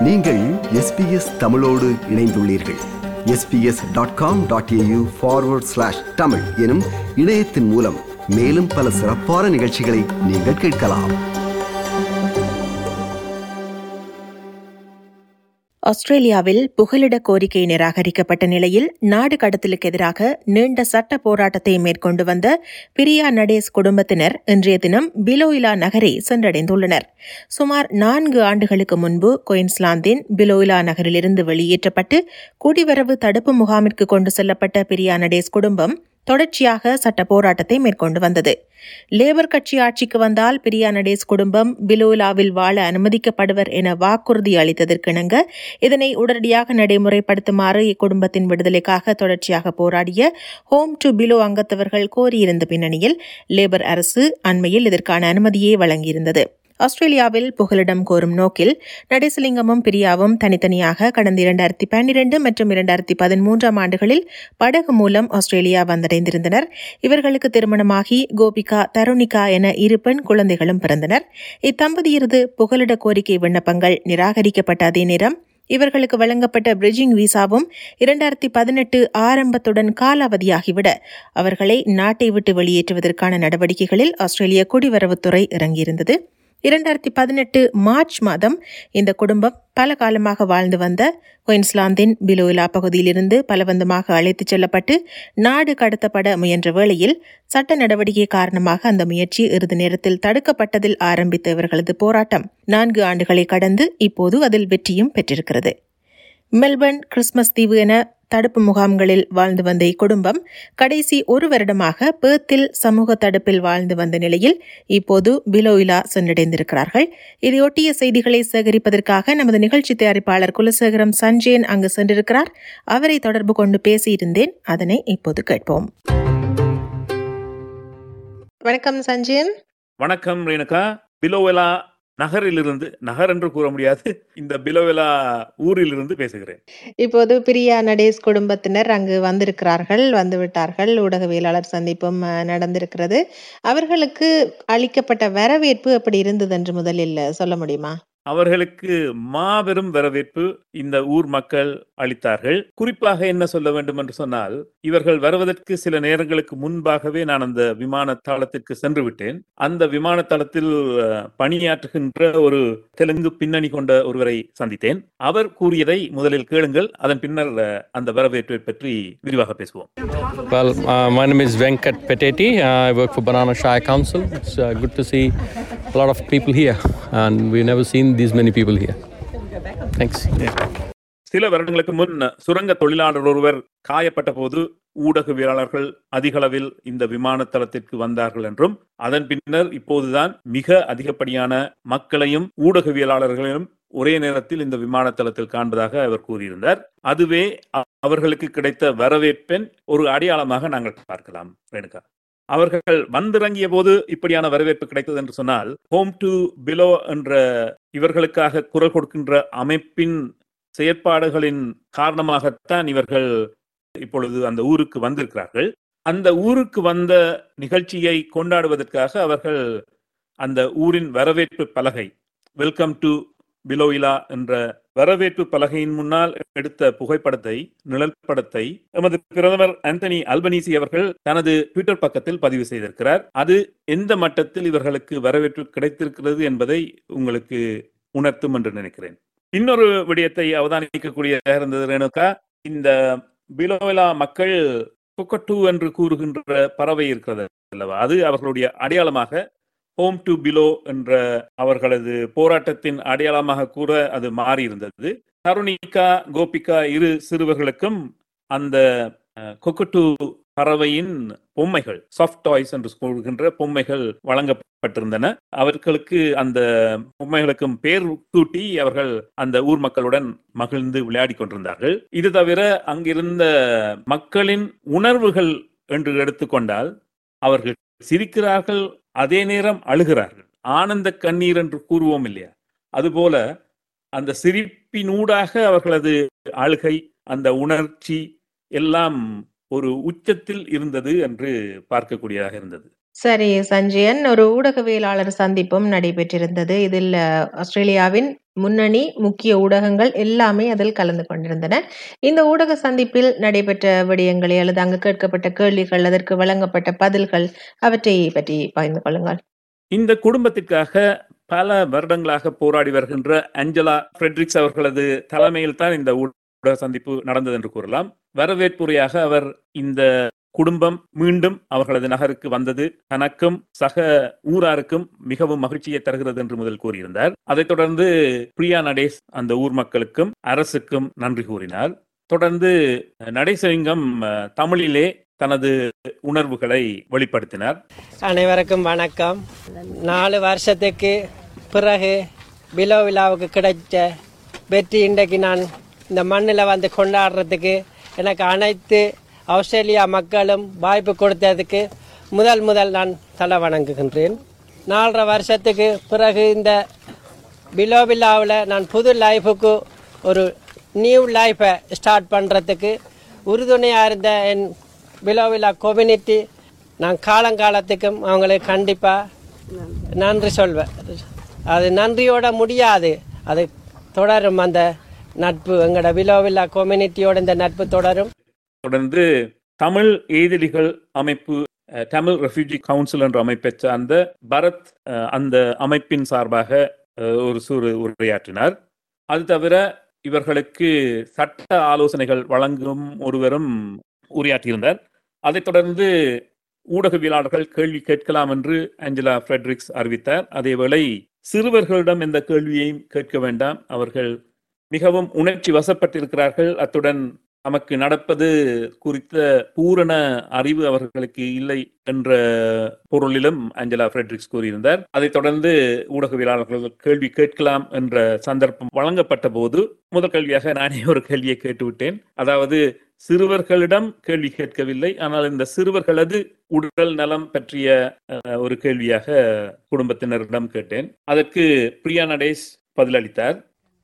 நீங்கள் எஸ்பிஎஸ் தமிழோடு இணைந்துள்ளீர்கள் SBS dot com dot AU forward slash Tamil எனும் இணையத்தின் மூலம் மேலும் பல சிறப்பான நிகழ்ச்சிகளை நீங்கள் கேட்கலாம் ஆஸ்திரேலியாவில் புகலிட கோரிக்கை நிராகரிக்கப்பட்ட நிலையில் நாடு கடத்தலுக்கு எதிராக நீண்ட சட்ட போராட்டத்தை மேற்கொண்டு வந்த பிரியா நடேஸ் குடும்பத்தினர் இன்றைய தினம் பிலோயிலா நகரை சென்றடைந்துள்ளனர் சுமார் நான்கு ஆண்டுகளுக்கு முன்பு குயின்ஸ்லாந்தின் பிலோயிலா நகரிலிருந்து வெளியேற்றப்பட்டு குடிவரவு தடுப்பு முகாமிற்கு கொண்டு செல்லப்பட்ட பிரியா நடேஸ் குடும்பம் தொடர்ச்சியாக சட்ட போராட்டத்தை மேற்கொண்டு வந்தது லேபர் கட்சி ஆட்சிக்கு வந்தால் பிரியா நடேஸ் குடும்பம் பிலோலாவில் வாழ அனுமதிக்கப்படுவர் என வாக்குறுதி அளித்ததற்கிணங்க இதனை உடனடியாக நடைமுறைப்படுத்துமாறு இக்குடும்பத்தின் விடுதலைக்காக தொடர்ச்சியாக போராடிய ஹோம் டு பிலோ அங்கத்தவர்கள் கோரியிருந்த பின்னணியில் லேபர் அரசு அண்மையில் இதற்கான அனுமதியை வழங்கியிருந்தது ஆஸ்திரேலியாவில் புகலிடம் கோரும் நோக்கில் நடேசலிங்கமும் பிரியாவும் தனித்தனியாக கடந்த இரண்டாயிரத்தி பன்னிரண்டு மற்றும் இரண்டாயிரத்தி பதிமூன்றாம் ஆண்டுகளில் படகு மூலம் ஆஸ்திரேலியா வந்தடைந்திருந்தனர் இவர்களுக்கு திருமணமாகி கோபிகா தருணிகா என இரு பெண் குழந்தைகளும் பிறந்தனர் இத்தம்பதியரது புகலிட கோரிக்கை விண்ணப்பங்கள் நிராகரிக்கப்பட்ட அதே நேரம் இவர்களுக்கு வழங்கப்பட்ட பிரிட்ஜிங் விசாவும் இரண்டாயிரத்தி பதினெட்டு ஆரம்பத்துடன் காலாவதியாகிவிட அவர்களை நாட்டை விட்டு வெளியேற்றுவதற்கான நடவடிக்கைகளில் ஆஸ்திரேலிய குடிவரவுத்துறை இறங்கியிருந்தது இரண்டாயிரத்தி பதினெட்டு மார்ச் மாதம் இந்த குடும்பம் பல காலமாக வாழ்ந்து வந்த குயின்ஸ்லாந்தின் பிலோயிலா பகுதியிலிருந்து பலவந்தமாக அழைத்துச் செல்லப்பட்டு நாடு கடத்தப்பட முயன்ற வேளையில் சட்ட நடவடிக்கை காரணமாக அந்த முயற்சி இறுதி நேரத்தில் தடுக்கப்பட்டதில் ஆரம்பித்த இவர்களது போராட்டம் நான்கு ஆண்டுகளை கடந்து இப்போது அதில் வெற்றியும் பெற்றிருக்கிறது மெல்பர்ன் கிறிஸ்துமஸ் தீவு என தடுப்பு முகாம்களில் வாழ்ந்து வந்த இக்குடும்பம் கடைசி ஒரு வருடமாக பேர்த்தில் சமூக தடுப்பில் வாழ்ந்து வந்த நிலையில் இப்போது பிலோயிலா சென்றடைந்திருக்கிறார்கள் இதையொட்டிய செய்திகளை சேகரிப்பதற்காக நமது நிகழ்ச்சி தயாரிப்பாளர் குலசேகரம் சஞ்சயன் அங்கு சென்றிருக்கிறார் அவரை தொடர்பு கொண்டு பேசியிருந்தேன் அதனை இப்போது கேட்போம் வணக்கம் சஞ்சயன் வணக்கம் ரேணுகா பிலோவெலா நகரிலிருந்து நகர் என்று கூற முடியாது இந்த பிலோவெலா ஊரிலிருந்து பேசுகிறேன் இப்போது பிரியா நடேஸ் குடும்பத்தினர் அங்கு வந்திருக்கிறார்கள் வந்துவிட்டார்கள் ஊடகவியலாளர் சந்திப்பும் அஹ், நடந்திருக்கிறது அவர்களுக்கு அளிக்கப்பட்ட வரவேற்பு எப்படி இருந்தது என்று முதலில் சொல்ல முடியுமா அவர்களுக்கு மாபெரும் வரவேற்பு இந்த ஊர் மக்கள் அளித்தார்கள் குறிப்பாக என்ன சொல்ல வேண்டும் என்று சொன்னால் இவர்கள் வருவதற்கு சில நேரங்களுக்கு முன்பாகவே நான் அந்த விமான தளத்திற்கு சென்று விட்டேன் அந்த விமான தளத்தில் அஹ், பணியாற்றுகின்ற ஒரு தெலுங்கு பின்னணி கொண்ட ஒருவரை சந்தித்தேன் அவர் கூறியதை முதலில் கேளுங்கள் அதன் பின்னர் அஹ், அந்த வரவேற்பை பற்றி விரிவாக பேசுவோம் Well, uh, my name is Venkat Peteti. I work for Banana Shire Council. It's uh, good to see a lot of people here, and we've never seen these many people here. Thanks. சில வருடங்களுக்கு முன் சுரங்க தொழிலாளர் ஒருவர் காயப்பட்ட போது ஊடகவியலாளர்கள் அதிகளவில் இந்த விமான தளத்திற்கு வந்தார்கள் என்றும் அதன் பின்னர் இப்போதுதான் மிக அதிகப்படியான மக்களையும் ஊடகவியலாளர்களையும் ஒரே நேரத்தில் இந்த விமான தளத்தில் காண்பதாக அவர் கூறியிருந்தார் அதுவே அ- அவர்களுக்கு கிடைத்த வரவேற்பின் ஒரு அடையாளமாக நாங்கள் பார்க்கலாம் ரேணுகா அவர்கள் வந்திறங்கிய போது இப்படியான வரவேற்பு கிடைத்தது என்று சொன்னால் ஹோம் டு பிலோ என்ற இவர்களுக்காக குரல் கொடுக்கின்ற அமைப்பின் செயற்பாடுகளின் காரணமாகத்தான் இவர்கள் இப்பொழுது அந்த ஊருக்கு வந்திருக்கிறார்கள் அந்த ஊருக்கு வந்த நிகழ்ச்சியை கொண்டாடுவதற்காக அவர்கள் அந்த ஊரின் வரவேற்பு பலகை வெல்கம் டு பிலோயிலா என்ற வரவேற்பு பலகையின் முன்னால் எடுத்த புகைப்படத்தை நிழல் படத்தை எமது பிரதமர் ஆந்தனி அல்பனீசி அவர்கள் தனது ட்விட்டர் பக்கத்தில் பதிவு செய்திருக்கிறார் அது எந்த மட்டத்தில் இவர்களுக்கு வரவேற்பு கிடைத்திருக்கிறது என்பதை உங்களுக்கு உணர்த்தும் என்று நினைக்கிறேன் இன்னொரு விடயத்தை அவதானிக்கக்கூடிய இருந்தது ரேணுகா இந்த பிலோவிலா மக்கள் கொக்கட்டு என்று கூறுகின்ற பறவை இருக்கிறது அல்லவா அது அவர்களுடைய அடையாளமாக ஹோம் டு பிலோ என்ற அவர்களது போராட்டத்தின் அடையாளமாக கூற அது மாறி இருந்தது தருணிகா கோபிகா இரு சிறுவர்களுக்கும் அந்த அஹ், கொக்கட்டு பறவையின் பொம்மைகள் சாஃப்ட் டாய்ஸ் என்று கூறுகின்ற பொம்மைகள் வழங்கப்பட்டிருந்தன அவர்களுக்கு அந்த பொம்மைகளுக்கும் பேர் சூட்டி அவர்கள் அந்த ஊர் மக்களுடன் மகிழ்ந்து விளையாடி கொண்டிருந்தார்கள் இது தவிர அங்கிருந்த மக்களின் உணர்வுகள் என்று எடுத்துக்கொண்டால் அவர்கள் சிரிக்கிறார்கள் அதே நேரம் அழுகிறார்கள் ஆனந்த கண்ணீர் என்று கூறுவோம் இல்லையா அதுபோல அந்த சிரிப்பினூடாக அவர்களது அழுகை அந்த உணர்ச்சி எல்லாம் ஒரு உச்சத்தில் இருந்தது என்று பார்க்கக்கூடியதாக இருந்தது சரி சஞ்சயன் ஒரு ஊடகவியலாளர் சந்திப்பும் நடைபெற்றிருந்தது இதில் அஹ், ஆஸ்திரேலியாவின் முன்னணி முக்கிய ஊடகங்கள் எல்லாமே அதில் கலந்து கொண்டிருந்தன இந்த ஊடக சந்திப்பில் நடைபெற்ற விடயங்களை அல்லது அங்கு கேட்கப்பட்ட கேள்விகள் அதற்கு வழங்கப்பட்ட பதில்கள் அவற்றை பற்றி பகிர்ந்து கொள்ளுங்கள் இந்த குடும்பத்திற்காக பல வருடங்களாக போராடி வருகின்ற அஞ்சலா ஃப்ரெட்ரிக்ஸ் அவர்களது தலைமையில் தான் இந்த ஊடக சந்திப்பு நடந்தது என்று கூறலாம் வரவேற்புரையாக அவர் இந்த குடும்பம் மீண்டும் அவர்களது நகருக்கு வந்தது தனக்கும் சக ஊராருக்கும் மிகவும் மகிழ்ச்சியை தருகிறது என்று முதல் கூறியிருந்தார் அதைத் தொடர்ந்து பிரியா நடேஷ் அந்த ஊர் மக்களுக்கும் அரசுக்கும் நன்றி கூறினார் தொடர்ந்து நடேசலிங்கம் அஹ், தமிழிலே தனது உணர்வுகளை வெளிப்படுத்தினார் அனைவருக்கும் வணக்கம் நாலு வருஷத்துக்கு பிறகு பிலோ விழாவுக்கு கிடைச்ச வெற்றி இன்றைக்கு நான் இந்த மண்ணில் வந்து கொண்டாடுறதுக்கு எனக்கு அனைத்து ஆஸ்திரேலியா மக்களும் வாய்ப்பு கொடுத்ததுக்கு முதல் முதல் நான் தலை வணங்குகின்றேன் நாலரை வருஷத்துக்கு பிறகு இந்த பிலோ விழாவில் நான் புது லைஃபுக்கு ஒரு நியூ லைஃப்பை ஸ்டார்ட் பண்ணுறதுக்கு உறுதுணையாக இருந்த என் பிலோ விழா கம்யூனிட்டி நான் காலங்காலத்துக்கும் அவங்களுக்கு கண்டிப்பாக நன்றி சொல்வேன் அது நன்றியோட முடியாது அது தொடரும் அந்த நட்பு எங்களோட பிலோ விழா கம்யூனிட்டியோட இந்த நட்பு தொடரும் தொடர்ந்து தமிழ் எதிரிகள் அமைப்பு அஹ், தமிழ் ரெஃப்யூஜி கவுன்சில் என்ற அமைப்பை சார்ந்த பரத் அஹ், அந்த அமைப்பின் சார்பாக அஹ், ஒரு சிறு உரையாற்றினார் அது தவிர இவர்களுக்கு சட்ட ஆலோசனைகள் வழங்கும் ஒருவரும் உரையாற்றியிருந்தார் அதைத் தொடர்ந்து ஊடகவியலாளர்கள் கேள்வி கேட்கலாம் என்று ஆஞ்சலா ஃப்ரெட்ரிக்ஸ் அறிவித்தார் அதேவேளை சிறுவர்களிடம் எந்த கேள்வியையும் கேட்க வேண்டாம் அவர்கள் மிகவும் உணர்ச்சி வசப்பட்டிருக்கிறார்கள் அத்துடன் நமக்கு நடப்பது குறித்த பூரண அறிவு அவர்களுக்கு இல்லை என்ற பொருளிலும் அஞ்சலா ஃப்ரெட்ரிக்ஸ் கூறியிருந்தார் அதைத் தொடர்ந்து ஊடகவியலாளர்கள் கேள்வி கேட்கலாம் என்ற சந்தர்ப்பம் வழங்கப்பட்ட போது முதல் கேள்வியாக நானே ஒரு கேள்வியை கேட்டுவிட்டேன் அதாவது சிறுவர்களிடம் கேள்வி கேட்கவில்லை ஆனால் இந்த சிறுவர்களது உடல் நலம் பற்றிய அஹ், ஒரு கேள்வியாக குடும்பத்தினரிடம் கேட்டேன் அதற்கு பிரியா நடேஷ் பதிலளித்தார்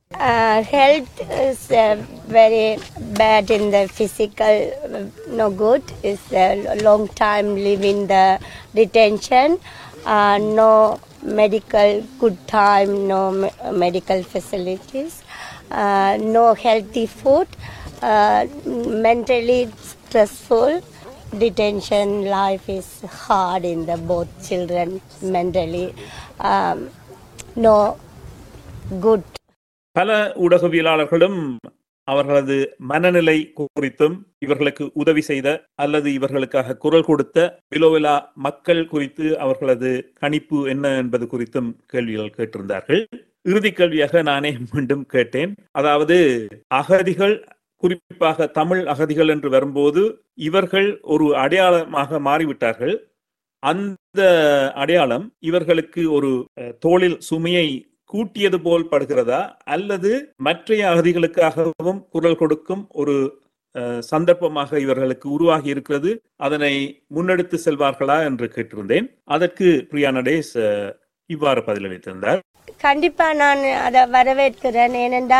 Uh, health is uh, very bad in the physical, uh, no good. It's a long time living the detention. Uh, no medical good time, no me- medical facilities, uh, no healthy food, uh, mentally stressful. Detention life is hard in the both children mentally. Um, no good பல ஊடகவியலாளர்களும் அவர்களது மனநிலை குறித்தும் இவர்களுக்கு உதவி செய்த அல்லது இவர்களுக்காக குரல் கொடுத்த பிலோவிலா மக்கள் குறித்து அவர்களது கணிப்பு என்ன என்பது குறித்தும் கேள்விகள் கேட்டிருந்தார்கள் இறுதி கேள்வியாக நானே மீண்டும் கேட்டேன் அதாவது அகதிகள் குறிப்பாக தமிழ் அகதிகள் என்று வரும்போது இவர்கள் ஒரு அடையாளமாக மாறிவிட்டார்கள் அந்த அடையாளம் இவர்களுக்கு ஒரு அஹ், தோளில் சுமையை கூட்டியது போல் படுகிறதா அல்லது மற்றைய அகதிகளுக்காகவும் குரல் கொடுக்கும் ஒரு அஹ், சந்தர்ப்பமாக இவர்களுக்கு உருவாகி இருக்கிறது அதனை முன்னெடுத்து செல்வார்களா என்று கேட்டிருந்தேன் அதற்கு பிரியா நடேஷ் அஹ், இவ்வாறு பதிலளித்திருந்தார் கண்டிப்பா நான் அதை வரவேற்கிறேன் ஏனென்றா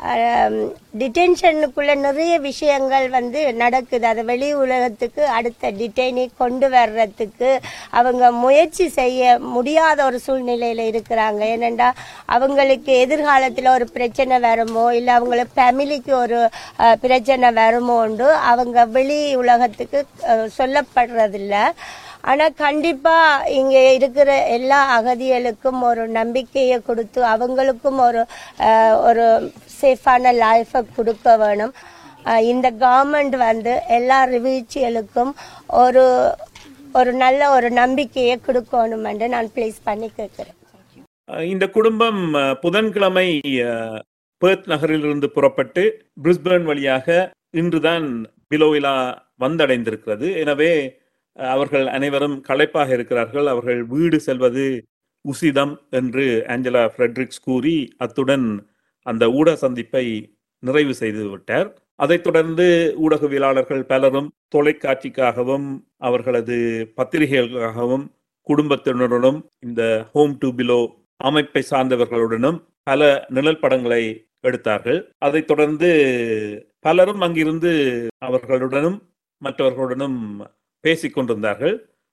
டிடென்ஷனுக்குள்ள நிறைய விஷயங்கள் வந்து நடக்குது அதை வெளி உலகத்துக்கு அடுத்த டிடைனி கொண்டு வர்றதுக்கு அவங்க முயற்சி செய்ய முடியாத ஒரு சூழ்நிலையில இருக்கிறாங்க ஏனென்றா அவங்களுக்கு எதிர்காலத்தில் ஒரு பிரச்சனை வருமோ இல்லை அவங்களுக்கு ஃபேமிலிக்கு ஒரு அஹ், பிரச்சனை வருமோண்டு அவங்க வெளி உலகத்துக்கு அஹ், சொல்லப்படுறதில்ல ஆனா கண்டிப்பா இங்க இருக்கிற எல்லா அகதிகளுக்கும் ஒரு நம்பிக்கையை கொடுத்து அவங்களுக்கும் ஒரு அஹ், ஒரு சேஃபான லைஃபை கொடுக்க வேணும் அஹ், இந்த கவர்மெண்ட் வந்து எல்லா ரிவீச்சிகளுக்கும் ஒரு ஒரு நல்ல ஒரு நம்பிக்கையை கொடுக்கணும் என்று நான் ப்ளேஸ் பண்ணி கேட்கிறேன் அஹ், இந்த குடும்பம் அஹ், புதன்கிழமை அஹ், பெர்த் நகரிலிருந்து புறப்பட்டு பிரிஸ்பேர்ன் வழியாக இன்றுதான் பிலோவிலா வந்தடைந்திருக்கிறது எனவே அஹ், அவர்கள் அனைவரும் களைப்பாக இருக்கிறார்கள் அவர்கள் வீடு செல்வது உசிதம் என்று ஆஞ்சலா ஃப்ரெட்ரிக்ஸ் கூறி அத்துடன் அந்த ஊடக சந்திப்பை நிறைவு செய்து விட்டார் அதைத் தொடர்ந்து ஊடகவியலாளர்கள் பலரும் தொலைக்காட்சிக்காகவும் அவர்களது பத்திரிகைகளுக்காகவும் குடும்பத்தினருடனும் இந்த ஹோம் டு பிலோ அமைப்பை சார்ந்தவர்களுடனும் பல நிழல் படங்களை எடுத்தார்கள் அதைத் தொடர்ந்து பலரும் அங்கிருந்து அவர்களுடனும் மற்றவர்களுடனும் பேசிக் கொண்டிருந்தார்கள்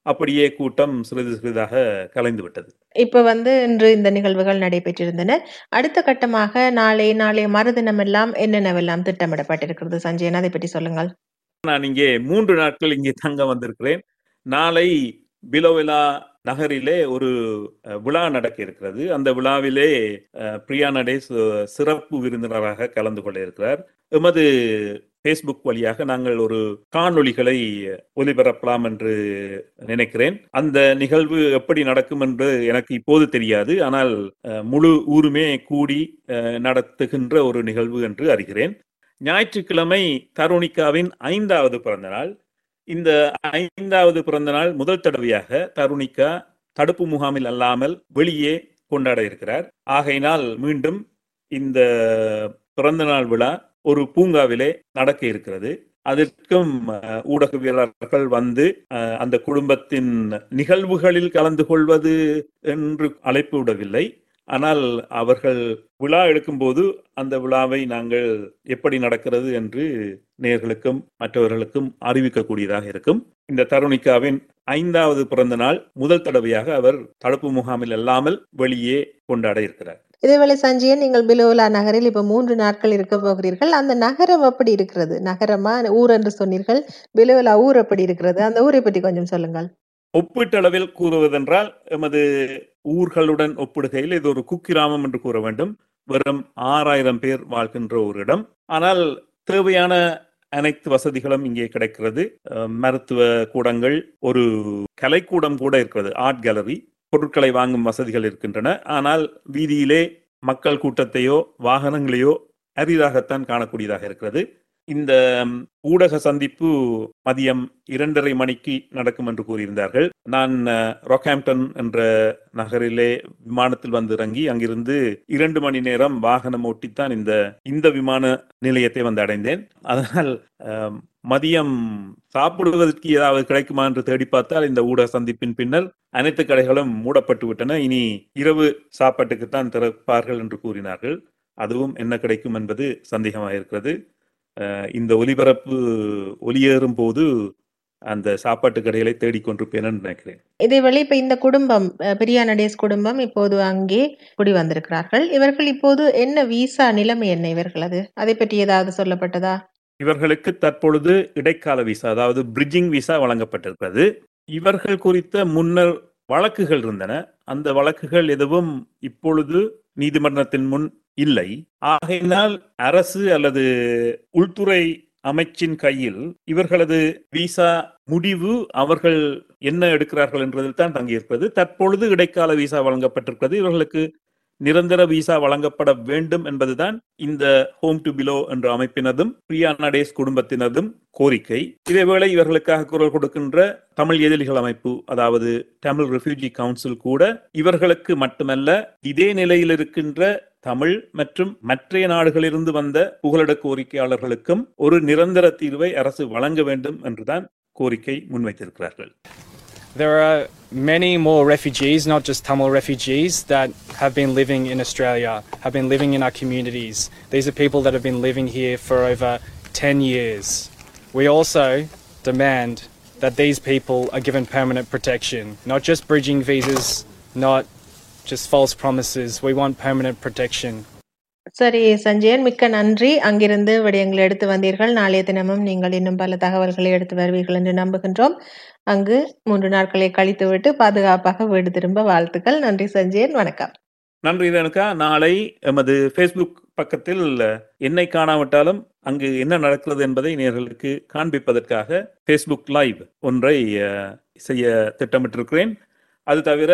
அப்படியே கூட்டம் சிறிது சிறிதாக கலைந்து விட்டது இப்ப வந்து இன்று இந்த நிகழ்வுகள் நடைபெற்றிருந்தன அடுத்த கட்டமாக நாளை நாளை மறுதினம் எல்லாம் என்னென்னவெல்லாம் திட்டமிடப்பட்டிருக்கிறது சஞ்சயன் அதை பற்றி சொல்லுங்கள் நான் இங்கே மூன்று நாட்கள் இங்கே தங்க வந்திருக்கிறேன் நாளை பிலோவிலா நகரிலே ஒரு அஹ், விழா நடக்க இருக்கிறது அந்த விழாவிலே அஹ், பிரியா நடேஷ் அஹ், சிறப்பு விருந்தினராக கலந்து கொள்ள இருக்கிறார் எமது ஃபேஸ்புக் வழியாக நாங்கள் ஒரு காணொளிகளை ஒலிபரப்பலாம் என்று நினைக்கிறேன் அந்த நிகழ்வு எப்படி நடக்கும் என்று எனக்கு இப்போது தெரியாது ஆனால் அஹ், முழு ஊருமே கூடி அஹ், நடத்துகின்ற ஒரு நிகழ்வு என்று அறிகிறேன் ஞாயிற்றுக்கிழமை தருணிகாவின் ஐந்தாவது பிறந்த நாள் இந்த ஐந்தாவது பிறந்த நாள் முதல் தடவையாக தருணிகா தடுப்பு முகாமில் அல்லாமல் வெளியே கொண்டாட இருக்கிறார் ஆகையினால் மீண்டும் இந்த பிறந்த நாள் விழா ஒரு பூங்காவிலே நடக்க இருக்கிறது அதற்கும் அஹ், ஊடகவியலாளர்கள் வந்து அஹ், அந்த குடும்பத்தின் நிகழ்வுகளில் கலந்து கொள்வது என்று அழைப்பு விடவில்லை ஆனால் அவர்கள் விழா எடுக்கும்போது அந்த விழாவை நாங்கள் எப்படி நடக்கிறது என்று நேர்களுக்கும் மற்றவர்களுக்கும் அறிவிக்கக்கூடியதாக இருக்கும் இந்த தருணிகாவின் ஐந்தாவது பிறந்த நாள் முதல் தடவையாக அவர் தடுப்பு முகாமில் அல்லாமல் வெளியே கொண்டாட இருக்கிறார் இதேவேளை சஞ்சயன் நீங்கள் பிலோலா நகரில் இப்ப மூன்று நாட்கள் இருக்க போகிறீர்கள் அந்த நகரம் எப்படி இருக்கிறது நகரமா ஊர் என்று சொன்னீர்கள் பிலோலா ஊர் எப்படி இருக்கிறது அந்த ஊரை பற்றி கொஞ்சம் சொல்லுங்கள் ஒப்பீட்டளவில் கூறுவதென்றால் எமது ஊர்களுடன் ஒப்பிடுகையில் இது ஒரு குக்கிராமம் என்று கூற வேண்டும் வெறும் ஆறாயிரம் பேர் வாழ்கின்ற ஒரு இடம் ஆனால் தேவையான அனைத்து வசதிகளும் இங்கே கிடைக்கிறது அஹ், மருத்துவ கூடங்கள் ஒரு கலைக்கூடம் கூட இருக்கிறது ஆர்ட் கேலரி பொருட்களை வாங்கும் வசதிகள் இருக்கின்றன ஆனால் வீதியிலே மக்கள் கூட்டத்தையோ வாகனங்களையோ அரிதாகத்தான் காணக்கூடியதாக இருக்கிறது இந்த ம், ஊடக சந்திப்பு மதியம் இரண்டரை மணிக்கு நடக்கும் என்று கூறியிருந்தார்கள் நான் அஹ், ராக்ஹாம்ப்டன் என்ற நகரிலே விமானத்தில் வந்து இறங்கி அங்கிருந்து இரண்டு மணி நேரம் வாகனம் ஓட்டித்தான் இந்த இந்த விமான நிலையத்தை வந்து அடைந்தேன் அதனால் அஹ், மதியம் சாப்பிடுவதற்கு ஏதாவது கிடைக்குமா என்று தேடி பார்த்தால் இந்த ஊடக சந்திப்பின் பின்னர் அனைத்து கடைகளும் மூடப்பட்டு விட்டன இனி இரவு சாப்பாட்டுக்குத்தான் திறப்பார்கள் என்று கூறினார்கள் அதுவும் என்ன கிடைக்கும் என்பது சந்தேகமாக இருக்கிறது அஹ் இந்த ஒலிபரப்பு ஒலியேறும் போது அந்த சாப்பாட்டு கடைகளை தேடிக்கொண்டிருப்பேன் நினைக்கிறேன் இதேவேளை இப்ப இந்த குடும்பம் அஹ், பிரியா நடேஷ் குடும்பம் இப்போது அங்கே குடி வந்திருக்கிறார்கள் இவர்கள் இப்போது என்ன விசா நிலைமை என்ன இவர்களது அதை பற்றி ஏதாவது சொல்லப்பட்டதா இவர்களுக்கு தற்பொழுது இடைக்கால விசா அதாவது பிரிட்ஜிங் விசா வழங்கப்பட்டிருக்கிறது இவர்கள் குறித்த முன்னர் வழக்குகள் இருந்தன அந்த வழக்குகள் எதுவும் இப்பொழுது நீதிமன்றத்தின் முன் இல்லை ஆகையினால் அரசு அல்லது உள்துறை அமைச்சின் கையில் இவர்களது விசா முடிவு அவர்கள் என்ன எடுக்கிறார்கள் என்றதில் தான் தங்கியிருக்கிறது தற்பொழுது இடைக்கால விசா வழங்கப்பட்டிருக்கிறது இவர்களுக்கு நிரந்தர விசா வழங்கப்பட வேண்டும் என்பதுதான் இந்த ஹோம் டு பிலோ என்ற அமைப்பினதும் பிரியா நடேஷ் குடும்பத்தினதும் கோரிக்கை இதேவேளை இவர்களுக்காக குரல் கொடுக்கின்ற தமிழ் எதிரிகள் அமைப்பு அதாவது தமிழ் ரெஃப்யூஜி கவுன்சில் கூட இவர்களுக்கு மட்டுமல்ல இதே நிலையில் இருக்கின்ற தமிழ் மற்றும் மற்றைய நாடுகளிலிருந்து வந்த புகலிட கோரிக்கையாளர்களுக்கும் ஒரு நிரந்தர தீர்வை அரசு வழங்க வேண்டும் என்றுதான் கோரிக்கை முன்வைத்திருக்கிறார்கள் There are many more refugees, not just Tamil refugees, that have been living in Australia, have been living in our communities. These are people that have been living here for over 10 years. We also demand that these people are given permanent protection, not just bridging visas, not just false promises. We want permanent protection. சரி சஞ்சயன் மிக்க நன்றி அங்கிருந்து விடயங்களை எடுத்து வந்தீர்கள் நாளைய தினமும் நீங்கள் இன்னும் பல தகவல்களை எடுத்து வருவீர்கள் என்று நம்புகின்றோம் அங்கு மூன்று நாட்களை கழித்துவிட்டு பாதுகாப்பாக வீடு திரும்ப வாழ்த்துக்கள் நன்றி சஞ்சயன் வணக்கம் நன்றி ரேணுகா நாளை எமது ஃபேஸ்புக் பக்கத்தில் என்னை காணாவிட்டாலும் அங்கு என்ன நடக்கிறது என்பதை நேர்களுக்கு காண்பிப்பதற்காக ஃபேஸ்புக் லைவ் ஒன்றை அஹ், செய்ய திட்டமிட்டிருக்கிறேன் அது தவிர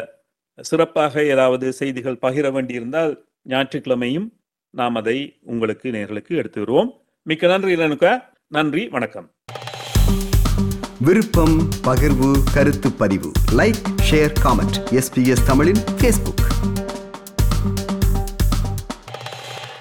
சிறப்பாக ஏதாவது செய்திகள் பகிர வேண்டியிருந்தால் ஞாயிற்றுக்கிழமையும் நாம் அதை உங்களுக்கு நேர்களுக்கு எடுத்து வருவோம் மிக்க நன்றி ரேணுகா நன்றி வணக்கம் விருப்பம் பகிர்வு கருத்து பதிவு லைக் ஷேர் காமெண்ட் எஸ்பிஎஸ் தமிழின் ஃபேஸ்புக்